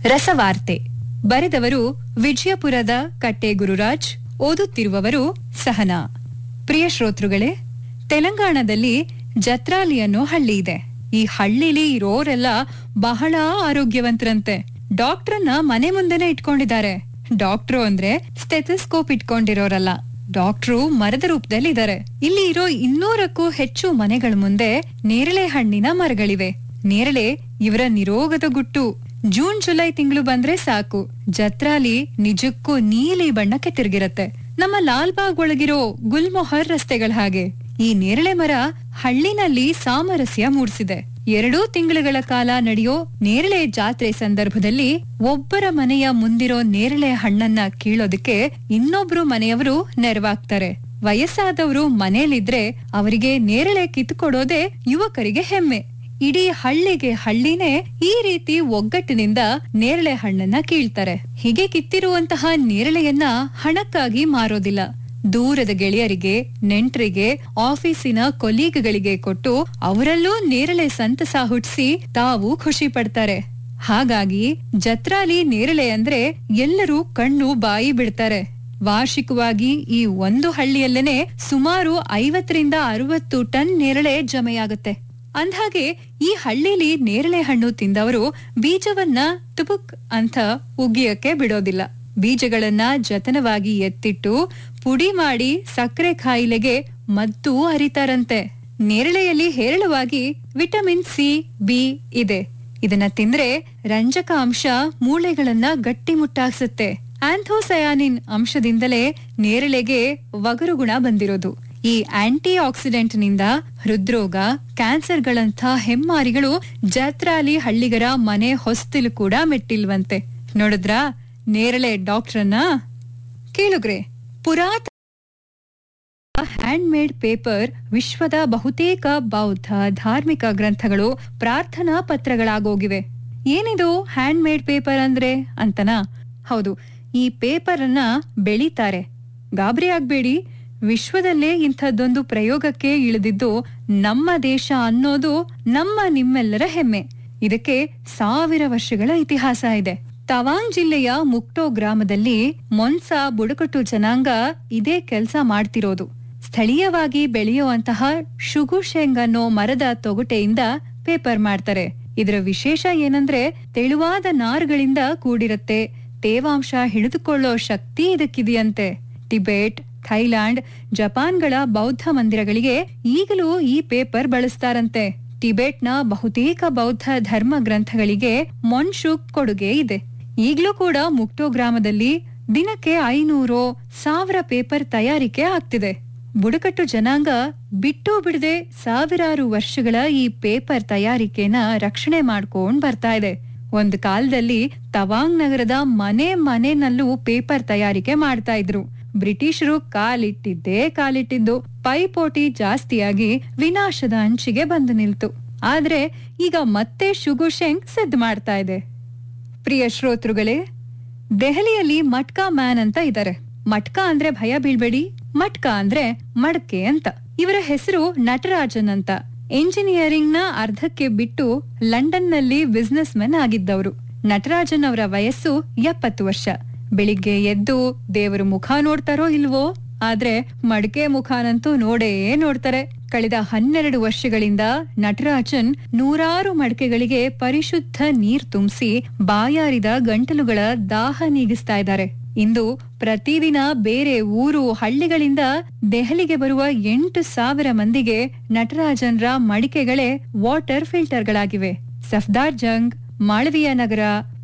ರಸವಾರ್ತೆ ಬರೆದವರು ವಿಜಯಪುರದ ಕಟ್ಟೆ ಗುರುರಾಜ್ ಓದುತ್ತಿರುವವರು ಸಹನಾ ಪ್ರಿಯ ಶ್ರೋತೃಗಳೇ ತೆಲಂಗಾಣದಲ್ಲಿ ಜತ್ರಾಲಿ ಅನ್ನೋ ಹಳ್ಳಿ ಇದೆ ಈ ಹಳ್ಳಿಲಿ ಇರೋರೆಲ್ಲ ಬಹಳ ಆರೋಗ್ಯವಂತರಂತೆ ಡಾಕ್ಟ್ರನ್ನ ಮನೆ ಮುಂದೆನೆ ಇಟ್ಕೊಂಡಿದ್ದಾರೆ ಡಾಕ್ಟ್ರು ಅಂದ್ರೆ ಸ್ಟೆಥೋಸ್ಕೋಪ್ ಇಟ್ಕೊಂಡಿರೋರಲ್ಲ ಡಾಕ್ಟ್ರು ಮರದ ರೂಪದಲ್ಲಿ ಇದ್ದಾರೆ ಇಲ್ಲಿ ಇರೋ ಇನ್ನೂರಕ್ಕೂ ಹೆಚ್ಚು ಮನೆಗಳ ಮುಂದೆ ನೇರಳೆ ಹಣ್ಣಿನ ಮರಗಳಿವೆ ನೇರಳೆ ಇವರ ನಿರೋಗದ ಗುಟ್ಟು ಜೂನ್ ಜುಲೈ ತಿಂಗಳು ಬಂದ್ರೆ ಸಾಕು ಜತ್ರಾಲಿ ನಿಜಕ್ಕೂ ನೀಲಿ ಬಣ್ಣಕ್ಕೆ ತಿರುಗಿರತ್ತೆ ನಮ್ಮ ಲಾಲ್ಬಾಗ್ ಒಳಗಿರೋ ಗುಲ್ಮೊಹರ್ ರಸ್ತೆಗಳ ಹಾಗೆ ಈ ನೇರಳೆ ಮರ ಹಳ್ಳಿನಲ್ಲಿ ಸಾಮರಸ್ಯ ಮೂಡಿಸಿದೆ ಎರಡೂ ತಿಂಗಳುಗಳ ಕಾಲ ನಡೆಯೋ ನೇರಳೆ ಜಾತ್ರೆ ಸಂದರ್ಭದಲ್ಲಿ ಒಬ್ಬರ ಮನೆಯ ಮುಂದಿರೋ ನೇರಳೆ ಹಣ್ಣನ್ನ ಕೀಳೋದಕ್ಕೆ ಇನ್ನೊಬ್ರು ಮನೆಯವರು ನೆರವಾಗ್ತಾರೆ ವಯಸ್ಸಾದವರು ಮನೇಲಿದ್ರೆ ಅವರಿಗೆ ನೇರಳೆ ಕಿತ್ತುಕೊಡೋದೇ ಯುವಕರಿಗೆ ಹೆಮ್ಮೆ ಇಡೀ ಹಳ್ಳಿಗೆ ಹಳ್ಳಿನೇ ಈ ರೀತಿ ಒಗ್ಗಟ್ಟಿನಿಂದ ನೇರಳೆ ಹಣ್ಣನ್ನ ಕೀಳ್ತಾರೆ ಹೀಗೆ ಕಿತ್ತಿರುವಂತಹ ನೇರಳೆಯನ್ನ ಹಣಕ್ಕಾಗಿ ಮಾರೋದಿಲ್ಲ ದೂರದ ಗೆಳೆಯರಿಗೆ ನೆಂಟರಿಗೆ ಆಫೀಸಿನ ಕೊಲೀಗ್ಗಳಿಗೆ ಕೊಟ್ಟು ಅವರಲ್ಲೂ ನೇರಳೆ ಸಂತಸ ಹುಟ್ಟಿಸಿ ತಾವು ಖುಷಿ ಪಡ್ತಾರೆ ಹಾಗಾಗಿ ಜತ್ರಾಲಿ ನೇರಳೆ ಅಂದ್ರೆ ಎಲ್ಲರೂ ಕಣ್ಣು ಬಾಯಿ ಬಿಡ್ತಾರೆ ವಾರ್ಷಿಕವಾಗಿ ಈ ಒಂದು ಹಳ್ಳಿಯಲ್ಲೇನೆ ಸುಮಾರು ಐವತ್ತರಿಂದ ಅರವತ್ತು ಟನ್ ನೇರಳೆ ಜಮೆಯಾಗುತ್ತೆ ಅಂದ್ಹಾಗೆ ಈ ಹಳ್ಳಿಲಿ ನೇರಳೆ ಹಣ್ಣು ತಿಂದವರು ಬೀಜವನ್ನ ತುಬುಕ್ ಅಂತ ಉಗಿಯಕ್ಕೆ ಬಿಡೋದಿಲ್ಲ ಬೀಜಗಳನ್ನ ಜತನವಾಗಿ ಎತ್ತಿಟ್ಟು ಪುಡಿ ಮಾಡಿ ಸಕ್ಕರೆ ಕಾಯಿಲೆಗೆ ಮದ್ದು ಅರಿತಾರಂತೆ ನೇರಳೆಯಲ್ಲಿ ಹೇರಳವಾಗಿ ವಿಟಮಿನ್ ಸಿ ಬಿ ಇದೆ ಇದನ್ನ ತಿಂದ್ರೆ ರಂಜಕ ಅಂಶ ಮೂಳೆಗಳನ್ನ ಗಟ್ಟಿಮುಟ್ಟಾಗ್ಸುತ್ತೆ ಆಂಥೋಸಯಾನಿನ್ ಅಂಶದಿಂದಲೇ ನೇರಳೆಗೆ ಒಗರು ಗುಣ ಬಂದಿರೋದು ಈ ಆಂಟಿ ಆಕ್ಸಿಡೆಂಟ್ ನಿಂದ ಹೃದ್ರೋಗ ಕ್ಯಾನ್ಸರ್ಗಳಂಥ ಹೆಮ್ಮಾರಿಗಳು ಜಾತ್ರಾಲಿ ಹಳ್ಳಿಗರ ಮನೆ ಹೊಸ್ತಿಲು ಕೂಡ ಮೆಟ್ಟಿಲ್ವಂತೆ ನೋಡಿದ್ರಾ ನೇರಳೆ ಡಾಕ್ಟ್ರನ್ನ ಕೇಳುಗ್ರೆ ಪುರಾತ ಹ್ಯಾಂಡ್ ಮೇಡ್ ಪೇಪರ್ ವಿಶ್ವದ ಬಹುತೇಕ ಬೌದ್ಧ ಧಾರ್ಮಿಕ ಗ್ರಂಥಗಳು ಪ್ರಾರ್ಥನಾ ಪತ್ರಗಳಾಗೋಗಿವೆ ಏನಿದು ಹ್ಯಾಂಡ್ ಮೇಡ್ ಪೇಪರ್ ಅಂದ್ರೆ ಅಂತನಾ ಹೌದು ಈ ಪೇಪರ್ ಅನ್ನ ಬೆಳೀತಾರೆ ಗಾಬರಿ ಆಗ್ಬೇಡಿ ವಿಶ್ವದಲ್ಲೇ ಇಂಥದ್ದೊಂದು ಪ್ರಯೋಗಕ್ಕೆ ಇಳಿದಿದ್ದು ನಮ್ಮ ದೇಶ ಅನ್ನೋದು ನಮ್ಮ ನಿಮ್ಮೆಲ್ಲರ ಹೆಮ್ಮೆ ಇದಕ್ಕೆ ಸಾವಿರ ವರ್ಷಗಳ ಇತಿಹಾಸ ಇದೆ ತವಾಂಗ್ ಜಿಲ್ಲೆಯ ಮುಕ್ಟೋ ಗ್ರಾಮದಲ್ಲಿ ಮೊನ್ಸಾ ಬುಡಕಟ್ಟು ಜನಾಂಗ ಇದೇ ಕೆಲಸ ಮಾಡ್ತಿರೋದು ಸ್ಥಳೀಯವಾಗಿ ಬೆಳೆಯುವಂತಹ ಶುಗುಶೆಂಗ್ ಅನ್ನೋ ಮರದ ತೊಗಟೆಯಿಂದ ಪೇಪರ್ ಮಾಡ್ತಾರೆ ಇದರ ವಿಶೇಷ ಏನಂದ್ರೆ ತೆಳುವಾದ ನಾರುಗಳಿಂದ ಕೂಡಿರತ್ತೆ ತೇವಾಂಶ ಹಿಡಿದುಕೊಳ್ಳೋ ಶಕ್ತಿ ಇದಕ್ಕಿದೆಯಂತೆ ಟಿಬೆಟ್ ಥೈಲ್ಯಾಂಡ್ ಜಪಾನ್ಗಳ ಬೌದ್ಧ ಮಂದಿರಗಳಿಗೆ ಈಗಲೂ ಈ ಪೇಪರ್ ಬಳಸ್ತಾರಂತೆ ಟಿಬೆಟ್ನ ಬಹುತೇಕ ಬೌದ್ಧ ಧರ್ಮ ಗ್ರಂಥಗಳಿಗೆ ಮೊನ್ಶುಕ್ ಕೊಡುಗೆ ಇದೆ ಈಗ್ಲೂ ಕೂಡ ಮುಕ್ಟೋ ಗ್ರಾಮದಲ್ಲಿ ದಿನಕ್ಕೆ ಐನೂರು ಸಾವಿರ ಪೇಪರ್ ತಯಾರಿಕೆ ಆಗ್ತಿದೆ ಬುಡಕಟ್ಟು ಜನಾಂಗ ಬಿಟ್ಟು ಬಿಡದೆ ಸಾವಿರಾರು ವರ್ಷಗಳ ಈ ಪೇಪರ್ ತಯಾರಿಕೆನ ರಕ್ಷಣೆ ಮಾಡ್ಕೊಂಡ್ ಬರ್ತಾ ಇದೆ ಒಂದ್ ಕಾಲದಲ್ಲಿ ತವಾಂಗ್ ನಗರದ ಮನೆ ಮನೆನಲ್ಲೂ ಪೇಪರ್ ತಯಾರಿಕೆ ಮಾಡ್ತಾ ಇದ್ರು ಬ್ರಿಟಿಷರು ಕಾಲಿಟ್ಟಿದ್ದೇ ಕಾಲಿಟ್ಟಿದ್ದು ಪೈಪೋಟಿ ಜಾಸ್ತಿಯಾಗಿ ವಿನಾಶದ ಅಂಚಿಗೆ ಬಂದು ನಿಲ್ತು ಆದ್ರೆ ಈಗ ಮತ್ತೆ ಶುಗುಶೆಂಗ್ ಸಿದ್ಧ ಮಾಡ್ತಾ ಇದೆ ಪ್ರಿಯ ಶ್ರೋತೃಗಳೇ ದೆಹಲಿಯಲ್ಲಿ ಮಟ್ಕಾ ಮ್ಯಾನ್ ಅಂತ ಇದ್ದಾರೆ ಮಟ್ಕಾ ಅಂದ್ರೆ ಭಯ ಬೀಳ್ಬೇಡಿ ಮಟ್ಕಾ ಅಂದ್ರೆ ಮಡಕೆ ಅಂತ ಇವರ ಹೆಸರು ನಟರಾಜನ್ ಅಂತ ಎಂಜಿನಿಯರಿಂಗ್ ನ ಅರ್ಧಕ್ಕೆ ಬಿಟ್ಟು ಲಂಡನ್ ನಲ್ಲಿ ಬಿಸ್ನೆಸ್ ಮೆನ್ ಆಗಿದ್ದವರು ನಟರಾಜನ್ ಅವರ ವಯಸ್ಸು ಎಪ್ಪತ್ತು ವರ್ಷ ಬೆಳಿಗ್ಗೆ ಎದ್ದು ದೇವರ ಮುಖ ನೋಡ್ತಾರೋ ಇಲ್ವೋ ಆದ್ರೆ ಮಡಕೆ ಮುಖಾನಂತೂ ನೋಡೇ ನೋಡ್ತಾರೆ ಕಳೆದ ಹನ್ನೆರಡು ವರ್ಷಗಳಿಂದ ನಟರಾಜನ್ ನೂರಾರು ಮಡಕೆಗಳಿಗೆ ಪರಿಶುದ್ಧ ನೀರ್ ತುಂಬಿಸಿ ಬಾಯಾರಿದ ಗಂಟಲುಗಳ ದಾಹ ನೀಗಿಸ್ತಾ ಇದ್ದಾರೆ ಇಂದು ಪ್ರತಿದಿನ ಬೇರೆ ಊರು ಹಳ್ಳಿಗಳಿಂದ ದೆಹಲಿಗೆ ಬರುವ ಎಂಟು ಸಾವಿರ ಮಂದಿಗೆ ನಟರಾಜನ್ರ ಮಡಿಕೆಗಳೇ ವಾಟರ್ ಫಿಲ್ಟರ್ಗಳಾಗಿವೆ ಸಫ್ದಾರ್ ಜಂಗ್ ಮಾಳವಿಯ ನಗರ